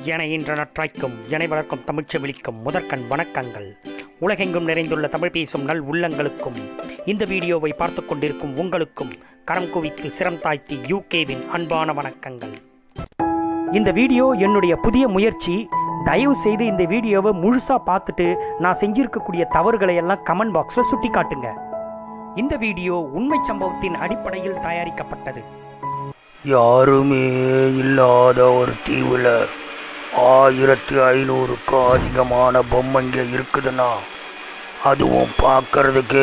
என இன்ற நற்றாய்க்கும் எனை வளர்க்கும் தமிழ்ச்சி விழிக்கும் முதற்கண் வணக்கங்கள் உலகெங்கும் நிறைந்துள்ள தமிழ் பேசும் நல் உள்ளங்களுக்கும் இந்த வீடியோவை பார்த்து கொண்டிருக்கும் உங்களுக்கும் கரம் குவித்து சிரம் தாய்த்தி யூகேவின் அன்பான வணக்கங்கள் இந்த வீடியோ என்னுடைய புதிய முயற்சி தயவு செய்து இந்த வீடியோவை முழுசாக பார்த்துட்டு நான் செஞ்சிருக்கக்கூடிய தவறுகளை எல்லாம் கமெண்ட் பாக்ஸில் சுட்டி காட்டுங்க இந்த வீடியோ உண்மை சம்பவத்தின் அடிப்படையில் தயாரிக்கப்பட்டது யாருமே இல்லாத ஒரு தீவில் ஆயிரத்தி ஐநூறுக்கும் அதிகமான பொம்மைங்க இருக்குதுன்னா அதுவும் பார்க்கறதுக்கு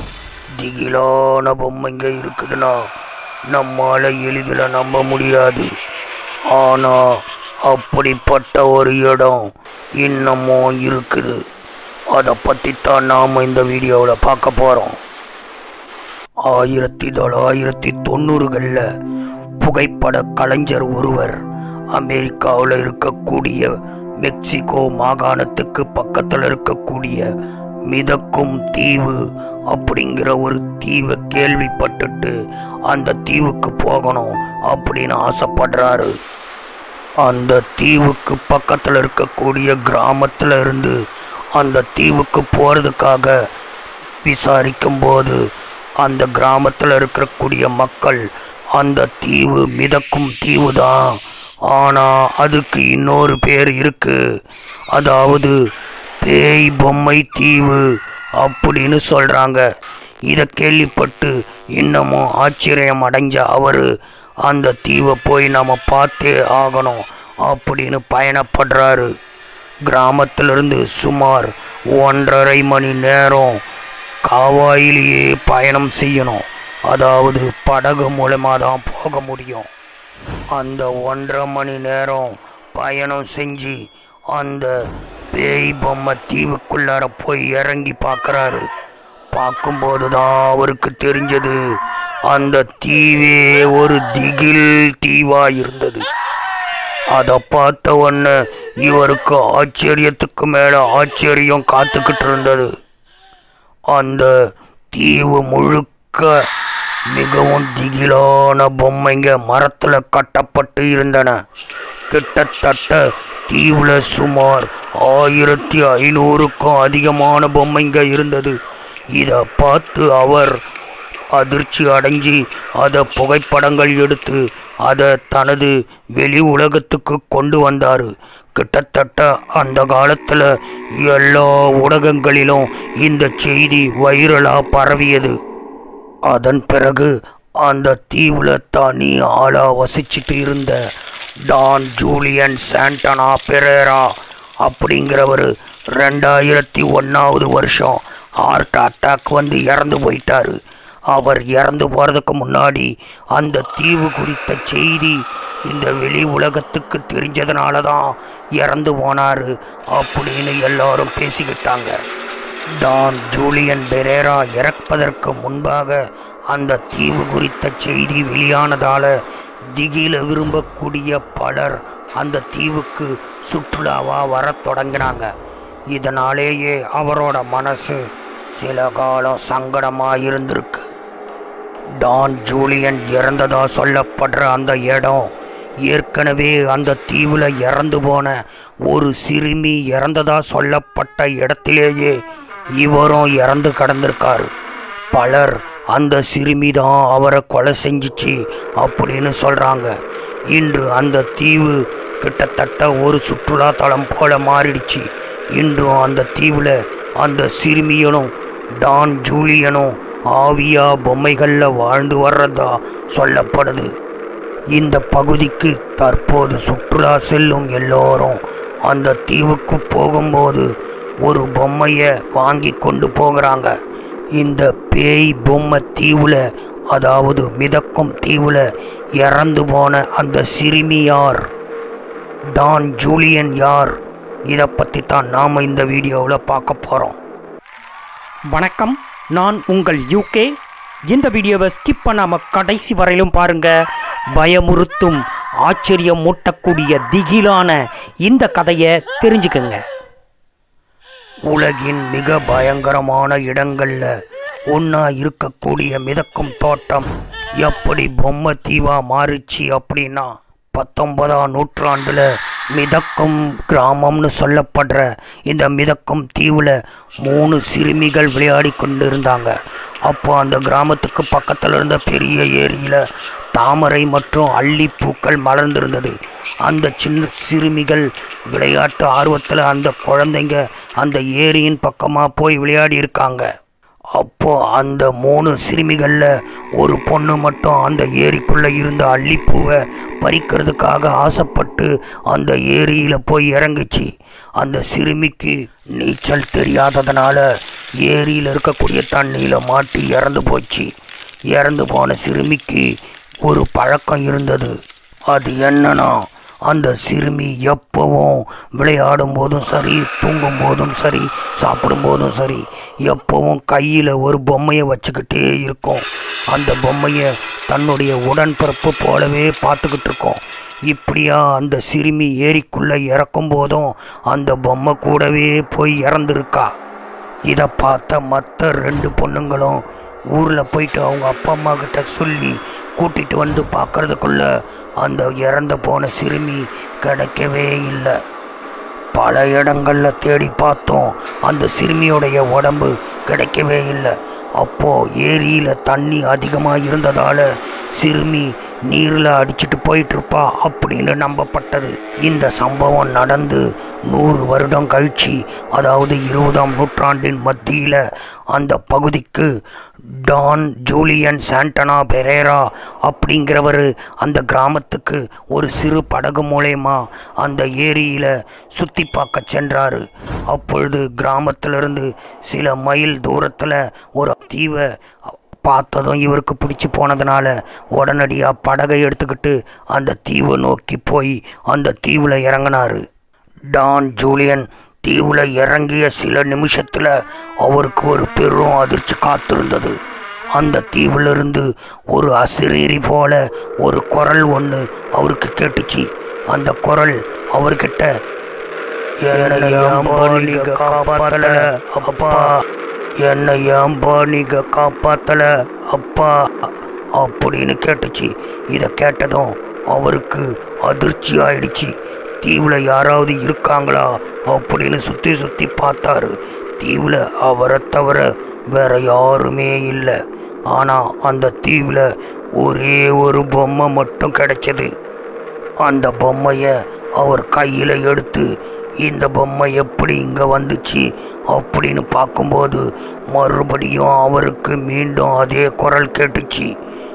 திகிலான பொம்மைங்க இருக்குதுன்னா நம்மால் எளிதில் நம்ப முடியாது ஆனால் அப்படிப்பட்ட ஒரு இடம் இன்னமும் இருக்குது அதை பற்றி தான் நாம் இந்த வீடியோவில் பார்க்க போகிறோம் ஆயிரத்தி தொள்ளாயிரத்தி தொண்ணூறுகளில் புகைப்பட கலைஞர் ஒருவர் அமெரிக்காவில் இருக்கக்கூடிய மெக்சிகோ மாகாணத்துக்கு பக்கத்தில் இருக்கக்கூடிய மிதக்கும் தீவு அப்படிங்கிற ஒரு தீவை கேள்விப்பட்டுட்டு அந்த தீவுக்கு போகணும் அப்படின்னு ஆசைப்படுறாரு அந்த தீவுக்கு பக்கத்தில் இருக்கக்கூடிய கிராமத்தில் இருந்து அந்த தீவுக்கு போகிறதுக்காக விசாரிக்கும்போது அந்த கிராமத்தில் இருக்கக்கூடிய மக்கள் அந்த தீவு மிதக்கும் தீவு தான் ஆனால் அதுக்கு இன்னொரு பேர் இருக்கு அதாவது பேய் பொம்மை தீவு அப்படின்னு சொல்கிறாங்க இதை கேள்விப்பட்டு இன்னமும் ஆச்சரியம் அடைஞ்ச அவர் அந்த தீவை போய் நம்ம பார்த்தே ஆகணும் அப்படின்னு பயணப்படுறாரு கிராமத்திலிருந்து சுமார் ஒன்றரை மணி நேரம் காவாயிலேயே பயணம் செய்யணும் அதாவது படகு மூலமாக தான் போக முடியும் அந்த ஒன்றரை மணி நேரம் பயணம் செஞ்சு அந்த பேய் பொம்மை தீவுக்குள்ளார போய் இறங்கி பார்க்குறாரு பார்க்கும்போது தான் அவருக்கு தெரிஞ்சது அந்த தீவே ஒரு திகில் தீவாக இருந்தது அதை பார்த்த உடனே இவருக்கு ஆச்சரியத்துக்கு மேலே ஆச்சரியம் காத்துக்கிட்டு இருந்தது அந்த தீவு முழுக்க மிகவும் திகிலான பொம்மைங்க மரத்தில் கட்டப்பட்டு இருந்தன கிட்டத்தட்ட தீவில் சுமார் ஆயிரத்தி ஐநூறுக்கும் அதிகமான பொம்மைங்க இருந்தது இதை பார்த்து அவர் அதிர்ச்சி அடைஞ்சு அதை புகைப்படங்கள் எடுத்து அதை தனது வெளி உலகத்துக்கு கொண்டு வந்தார் கிட்டத்தட்ட அந்த காலத்தில் எல்லா ஊடகங்களிலும் இந்த செய்தி வைரலாக பரவியது அதன் பிறகு அந்த தீவில் தனி ஆளாக வசிச்சுட்டு இருந்த டான் ஜூலியன் சாண்டனா பெரேரா அப்படிங்கிறவர் ரெண்டாயிரத்தி ஒன்றாவது வருஷம் ஹார்ட் அட்டாக் வந்து இறந்து போயிட்டார் அவர் இறந்து போகிறதுக்கு முன்னாடி அந்த தீவு குறித்த செய்தி இந்த வெளி உலகத்துக்கு தெரிஞ்சதுனால தான் இறந்து போனார் அப்படின்னு எல்லாரும் பேசிக்கிட்டாங்க டான் ஜூலியன் பெரேரா இறப்பதற்கு முன்பாக அந்த தீவு குறித்த செய்தி வெளியானதால் திகில விரும்பக்கூடிய பலர் அந்த தீவுக்கு சுற்றுலாவாக வரத் தொடங்கினாங்க இதனாலேயே அவரோட மனசு சில காலம் சங்கடமாக இருந்திருக்கு டான் ஜூலியன் இறந்ததா சொல்லப்படுற அந்த இடம் ஏற்கனவே அந்த தீவில் இறந்து போன ஒரு சிறுமி இறந்ததா சொல்லப்பட்ட இடத்திலேயே இவரும் இறந்து கடந்திருக்காரு பலர் அந்த சிறுமி தான் அவரை கொலை செஞ்சிச்சு அப்படின்னு சொல்கிறாங்க இன்று அந்த தீவு கிட்டத்தட்ட ஒரு சுற்றுலா தலம் போல மாறிடுச்சு இன்றும் அந்த தீவில் அந்த சிறுமியனும் டான் ஜூலியனும் ஆவியா பொம்மைகளில் வாழ்ந்து வர்றதா சொல்லப்படுது இந்த பகுதிக்கு தற்போது சுற்றுலா செல்லும் எல்லோரும் அந்த தீவுக்கு போகும்போது ஒரு பொம்மையை வாங்கி கொண்டு போகிறாங்க இந்த பேய் பொம்மை தீவில் அதாவது மிதக்கும் தீவில் இறந்து போன அந்த சிறுமி யார் டான் ஜூலியன் யார் இதை பற்றி தான் நாம் இந்த வீடியோவில் பார்க்க போகிறோம் வணக்கம் நான் உங்கள் யூகே இந்த வீடியோவை ஸ்கிப் பண்ணாம கடைசி வரையிலும் பாருங்க பயமுறுத்தும் ஆச்சரியம் மூட்டக்கூடிய திகிலான இந்த கதையை தெரிஞ்சுக்கங்க உலகின் மிக பயங்கரமான இடங்களில் ஒன்றா இருக்கக்கூடிய மிதக்கும் தோட்டம் எப்படி பொம்மை தீவா மாறுச்சு அப்படின்னா பத்தொன்பதாம் நூற்றாண்டில் மிதக்கும் கிராமம்னு சொல்லப்படுற இந்த மிதக்கும் தீவில் மூணு சிறுமிகள் விளையாடி கொண்டு இருந்தாங்க அப்போ அந்த கிராமத்துக்கு பக்கத்தில் இருந்த பெரிய ஏரியில் தாமரை மற்றும் அல்லிப்பூக்கள் மலர்ந்திருந்தது அந்த சின்ன சிறுமிகள் விளையாட்டு ஆர்வத்தில் அந்த குழந்தைங்க அந்த ஏரியின் பக்கமாக போய் விளையாடி இருக்காங்க அப்போ அந்த மூணு சிறுமிகளில் ஒரு பொண்ணு மட்டும் அந்த ஏரிக்குள்ளே இருந்த அல்லிப்பூவை பறிக்கிறதுக்காக ஆசைப்பட்டு அந்த ஏரியில் போய் இறங்குச்சு அந்த சிறுமிக்கு நீச்சல் தெரியாததுனால ஏரியில் இருக்கக்கூடிய தண்ணியில் மாட்டி இறந்து போச்சு இறந்து போன சிறுமிக்கு ஒரு பழக்கம் இருந்தது அது என்னன்னா அந்த சிறுமி எப்பவும் விளையாடும் போதும் சரி தூங்கும் போதும் சரி சாப்பிடும் போதும் சரி எப்பவும் கையில் ஒரு பொம்மையை வச்சுக்கிட்டே இருக்கும் அந்த பொம்மையை தன்னுடைய உடன்பிறப்பு போலவே பார்த்துக்கிட்டு இருக்கோம் இப்படியா அந்த சிறுமி ஏரிக்குள்ளே இறக்கும் போதும் அந்த பொம்மை கூடவே போய் இறந்துருக்கா இதை பார்த்த மற்ற ரெண்டு பொண்ணுங்களும் ஊரில் போயிட்டு அவங்க அப்பா அம்மா கிட்ட சொல்லி கூட்டிகிட்டு வந்து பார்க்கறதுக்குள்ள அந்த இறந்து போன சிறுமி கிடைக்கவே இல்லை பல இடங்களில் தேடி பார்த்தோம் அந்த சிறுமியுடைய உடம்பு கிடைக்கவே இல்லை அப்போது ஏரியில் தண்ணி அதிகமாக இருந்ததால் சிறுமி நீரில் அடிச்சிட்டு போயிட்டுருப்பா அப்படின்னு நம்பப்பட்டது இந்த சம்பவம் நடந்து நூறு வருடம் கழிச்சு அதாவது இருபதாம் நூற்றாண்டின் மத்தியில் அந்த பகுதிக்கு டான் ஜூலியன் சாண்டனா பெரேரா அப்படிங்கிறவர் அந்த கிராமத்துக்கு ஒரு சிறு படகு மூலயமா அந்த ஏரியில் சுற்றி பார்க்க சென்றார் அப்பொழுது கிராமத்திலிருந்து சில மைல் தூரத்தில் ஒரு தீவை பார்த்ததும் இவருக்கு பிடிச்சி போனதுனால உடனடியாக படகை எடுத்துக்கிட்டு அந்த தீவை நோக்கி போய் அந்த தீவில் இறங்கினார் டான் ஜூலியன் தீவில் இறங்கிய சில நிமிஷத்தில் அவருக்கு ஒரு பெரும் அதிர்ச்சி காத்திருந்தது அந்த தீவிலிருந்து ஒரு அசிரீரி போல ஒரு குரல் ஒன்று அவருக்கு கேட்டுச்சு அந்த குரல் அவர்கிட்ட என்னை ஏன்பா நீங்க காப்பாத்தல அப்பா என்னை ஏன்பா நீங்க காப்பாத்தல அப்பா அப்படின்னு கேட்டுச்சு இதை கேட்டதும் அவருக்கு அதிர்ச்சி ஆயிடுச்சு தீவில் யாராவது இருக்காங்களா அப்படின்னு சுற்றி சுற்றி பார்த்தாரு தீவில் அவரை தவிர வேற யாருமே இல்லை ஆனால் அந்த தீவில் ஒரே ஒரு பொம்மை மட்டும் கிடைச்சது அந்த பொம்மையை அவர் கையில் எடுத்து இந்த பொம்மை எப்படி இங்கே வந்துச்சு அப்படின்னு பார்க்கும்போது மறுபடியும் அவருக்கு மீண்டும் அதே குரல் கேட்டுச்சு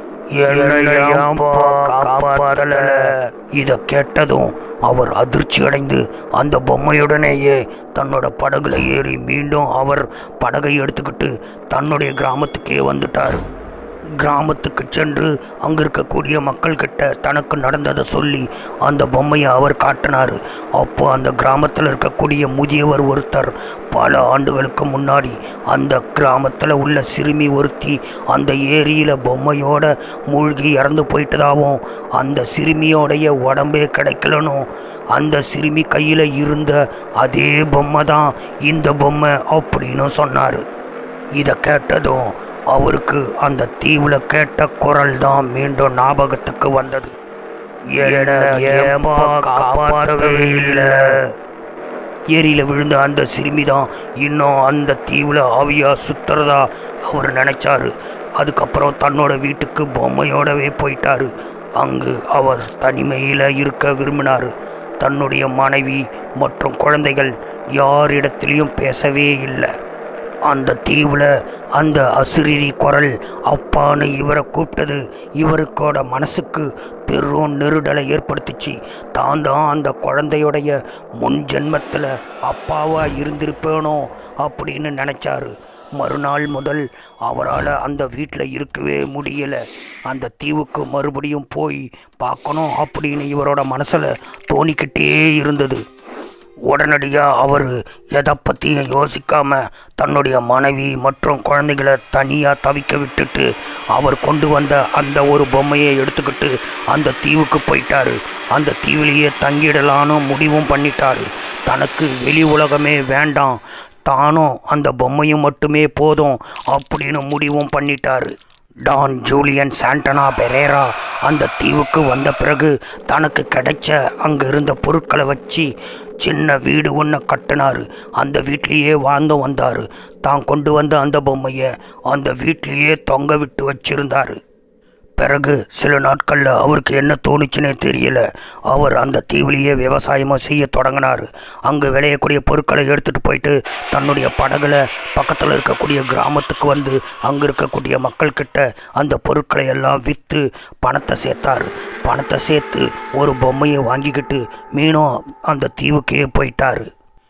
காப்பாத்தல இதை கேட்டதும் அவர் அதிர்ச்சி அடைந்து அந்த பொம்மையுடனேயே தன்னோட படகுல ஏறி மீண்டும் அவர் படகை எடுத்துக்கிட்டு தன்னுடைய கிராமத்துக்கே வந்துட்டார் கிராமத்துக்கு சென்று அங்கே இருக்கக்கூடிய மக்கள்கிட்ட தனக்கு நடந்ததை சொல்லி அந்த பொம்மையை அவர் காட்டினார் அப்போ அந்த கிராமத்தில் இருக்கக்கூடிய முதியவர் ஒருத்தர் பல ஆண்டுகளுக்கு முன்னாடி அந்த கிராமத்தில் உள்ள சிறுமி ஒருத்தி அந்த ஏரியில் பொம்மையோட மூழ்கி இறந்து போயிட்டதாகவும் அந்த சிறுமியோடைய உடம்பே கிடைக்கலனும் அந்த சிறுமி கையில் இருந்த அதே பொம்மை தான் இந்த பொம்மை அப்படின்னு சொன்னார் இதை கேட்டதும் அவருக்கு அந்த தீவுல கேட்ட குரல் தான் மீண்டும் ஞாபகத்துக்கு வந்தது என்னை ஏன்பா காப்பாற்றவே இல்லை ஏரியில் விழுந்த அந்த சிறுமி தான் இன்னும் அந்த தீவில் ஆவியாக சுத்துறதா அவர் நினைச்சாரு அதுக்கப்புறம் தன்னோட வீட்டுக்கு பொம்மையோடவே போயிட்டாரு அங்கு அவர் தனிமையில் இருக்க விரும்பினார் தன்னுடைய மனைவி மற்றும் குழந்தைகள் யாரிடத்திலையும் பேசவே இல்லை அந்த தீவில் அந்த அசுரிரி குரல் அப்பான்னு இவரை கூப்பிட்டது இவருக்கோட மனசுக்கு பெரும் நெருடலை ஏற்படுத்துச்சு தான் தான் அந்த குழந்தையுடைய முன் ஜென்மத்தில் அப்பாவா இருந்திருப்பேனோ அப்படின்னு நினச்சாரு மறுநாள் முதல் அவரால் அந்த வீட்டில் இருக்கவே முடியலை அந்த தீவுக்கு மறுபடியும் போய் பார்க்கணும் அப்படின்னு இவரோட மனசில் தோணிக்கிட்டே இருந்தது உடனடியாக அவர் எதை பற்றியும் யோசிக்காம தன்னுடைய மனைவி மற்றும் குழந்தைகளை தனியாக தவிக்க விட்டுட்டு அவர் கொண்டு வந்த அந்த ஒரு பொம்மையை எடுத்துக்கிட்டு அந்த தீவுக்கு போயிட்டாரு அந்த தீவிலேயே தங்கிடலான்னு முடிவும் பண்ணிட்டாரு தனக்கு வெளி உலகமே வேண்டாம் தானும் அந்த பொம்மையும் மட்டுமே போதும் அப்படின்னு முடிவும் பண்ணிட்டாரு டான் ஜூலியன் சாண்டனா பெரேரா அந்த தீவுக்கு வந்த பிறகு தனக்கு கிடைச்ச அங்கே இருந்த பொருட்களை வச்சு சின்ன வீடு ஒன்று கட்டினாரு அந்த வீட்லேயே வாழ்ந்து வந்தார் தான் கொண்டு வந்த அந்த பொம்மையை அந்த வீட்லேயே தொங்க விட்டு வச்சிருந்தாரு பிறகு சில நாட்களில் அவருக்கு என்ன தோணுச்சுன்னே தெரியல அவர் அந்த தீவிலேயே விவசாயமாக செய்ய தொடங்கினார் அங்கே விளையக்கூடிய பொருட்களை எடுத்துகிட்டு போயிட்டு தன்னுடைய படகுல பக்கத்தில் இருக்கக்கூடிய கிராமத்துக்கு வந்து அங்கே இருக்கக்கூடிய மக்கள்கிட்ட அந்த பொருட்களை எல்லாம் விற்று பணத்தை சேர்த்தார் பணத்தை சேர்த்து ஒரு பொம்மையை வாங்கிக்கிட்டு மீனும் அந்த தீவுக்கே போயிட்டார்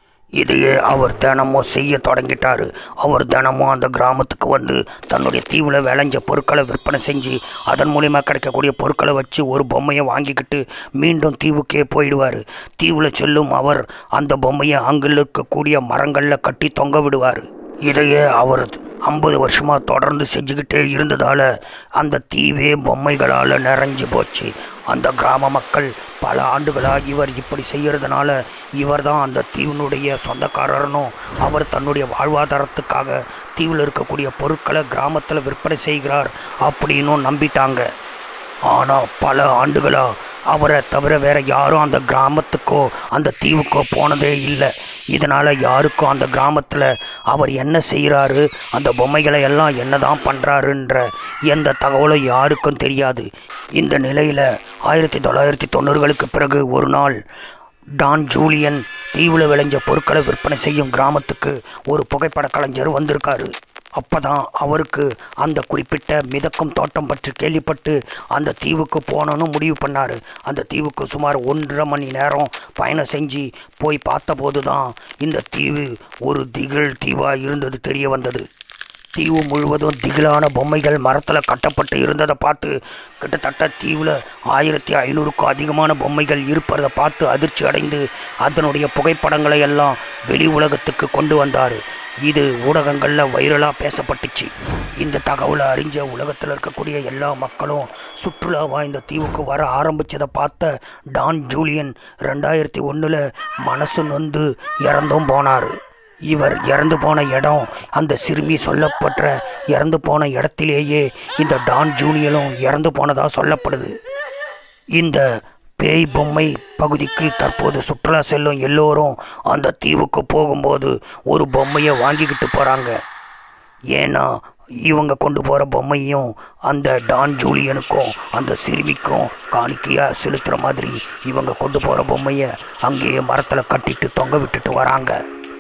இதையே அவர் தினமும் செய்ய தொடங்கிட்டார் அவர் தினமும் அந்த கிராமத்துக்கு வந்து தன்னுடைய தீவில் விளைஞ்ச பொருட்களை விற்பனை செஞ்சு அதன் மூலிமா கிடைக்கக்கூடிய பொருட்களை வச்சு ஒரு பொம்மையை வாங்கிக்கிட்டு மீண்டும் தீவுக்கே போயிடுவார் தீவில் செல்லும் அவர் அந்த பொம்மையை அங்கே இருக்கக்கூடிய மரங்களில் கட்டி தொங்க விடுவார் இதையே அவர் ஐம்பது வருஷமாக தொடர்ந்து செஞ்சுக்கிட்டே இருந்ததால் அந்த தீவே பொம்மைகளால் நிறைஞ்சு போச்சு அந்த கிராம மக்கள் பல ஆண்டுகளாக இவர் இப்படி செய்கிறதுனால இவர் தான் அந்த தீவினுடைய சொந்தக்காரர்னும் அவர் தன்னுடைய வாழ்வாதாரத்துக்காக தீவில் இருக்கக்கூடிய பொருட்களை கிராமத்தில் விற்பனை செய்கிறார் அப்படின்னும் நம்பிட்டாங்க ஆனால் பல ஆண்டுகளாக அவரை தவிர வேற யாரும் அந்த கிராமத்துக்கோ அந்த தீவுக்கோ போனதே இல்லை இதனால் யாருக்கும் அந்த கிராமத்தில் அவர் என்ன செய்கிறாரு அந்த பொம்மைகளை எல்லாம் என்ன தான் பண்ணுறாருன்ற எந்த தகவலும் யாருக்கும் தெரியாது இந்த நிலையில் ஆயிரத்தி தொள்ளாயிரத்தி தொண்ணூறுகளுக்கு பிறகு ஒரு நாள் டான் ஜூலியன் தீவில் விளைஞ்ச பொருட்களை விற்பனை செய்யும் கிராமத்துக்கு ஒரு புகைப்பட கலைஞர் வந்திருக்காரு அப்பதான் அவருக்கு அந்த குறிப்பிட்ட மிதக்கும் தோட்டம் பற்றி கேள்விப்பட்டு அந்த தீவுக்கு போகணும்னு முடிவு பண்ணார் அந்த தீவுக்கு சுமார் ஒன்றரை மணி நேரம் பயணம் செஞ்சு போய் பார்த்தபோது தான் இந்த தீவு ஒரு திகில் தீவாக இருந்தது தெரிய வந்தது தீவு முழுவதும் திகிலான பொம்மைகள் மரத்தில் கட்டப்பட்டு இருந்ததை பார்த்து கிட்டத்தட்ட தீவில் ஆயிரத்தி ஐநூறுக்கும் அதிகமான பொம்மைகள் இருப்பதை பார்த்து அதிர்ச்சி அடைந்து அதனுடைய புகைப்படங்களை எல்லாம் வெளி உலகத்துக்கு கொண்டு வந்தார் இது ஊடகங்களில் வைரலாக பேசப்பட்டுச்சு இந்த தகவலை அறிஞ்ச உலகத்தில் இருக்கக்கூடிய எல்லா மக்களும் சுற்றுலாவாக இந்த தீவுக்கு வர ஆரம்பித்ததை பார்த்த டான் ஜூலியன் ரெண்டாயிரத்தி ஒன்றில் மனசு நொந்து இறந்தும் போனார் இவர் இறந்து போன இடம் அந்த சிறுமி சொல்லப்பட்ட இறந்து போன இடத்திலேயே இந்த டான் ஜூனியலும் இறந்து போனதாக சொல்லப்படுது இந்த பேய் பொம்மை பகுதிக்கு தற்போது சுற்றுலா செல்லும் எல்லோரும் அந்த தீவுக்கு போகும்போது ஒரு பொம்மையை வாங்கிக்கிட்டு போகிறாங்க ஏன்னா இவங்க கொண்டு போகிற பொம்மையும் அந்த டான் ஜூலியனுக்கும் அந்த சிறுமிக்கும் காணிக்கையாக செலுத்துகிற மாதிரி இவங்க கொண்டு போகிற பொம்மையை அங்கேயே மரத்தில் கட்டிட்டு தொங்க விட்டுட்டு வராங்க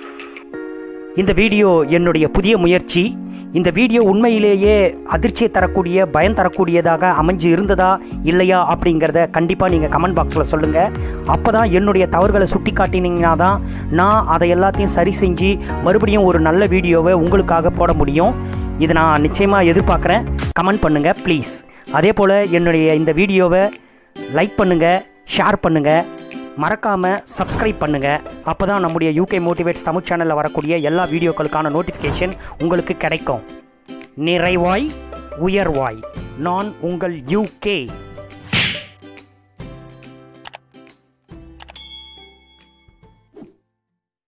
இந்த வீடியோ என்னுடைய புதிய முயற்சி இந்த வீடியோ உண்மையிலேயே அதிர்ச்சியை தரக்கூடிய பயம் தரக்கூடியதாக அமைஞ்சு இருந்ததா இல்லையா அப்படிங்கிறத கண்டிப்பாக நீங்கள் கமெண்ட் பாக்ஸில் சொல்லுங்கள் அப்போ தான் என்னுடைய தவறுகளை சுட்டி காட்டினீங்கன்னா தான் நான் அதை எல்லாத்தையும் சரி செஞ்சு மறுபடியும் ஒரு நல்ல வீடியோவை உங்களுக்காக போட முடியும் இதை நான் நிச்சயமாக எதிர்பார்க்குறேன் கமெண்ட் பண்ணுங்கள் ப்ளீஸ் அதே போல் என்னுடைய இந்த வீடியோவை லைக் பண்ணுங்கள் ஷேர் பண்ணுங்கள் மறக்காமல் சப்ஸ்கிரைப் பண்ணுங்கள் அப்போ தான் நம்முடைய யூகே மோட்டிவேட்ஸ் தமிழ் சேனலில் வரக்கூடிய எல்லா வீடியோக்களுக்கான நோட்டிஃபிகேஷன் உங்களுக்கு கிடைக்கும் நிறைவாய் உயர்வாய் நான் உங்கள் யூகே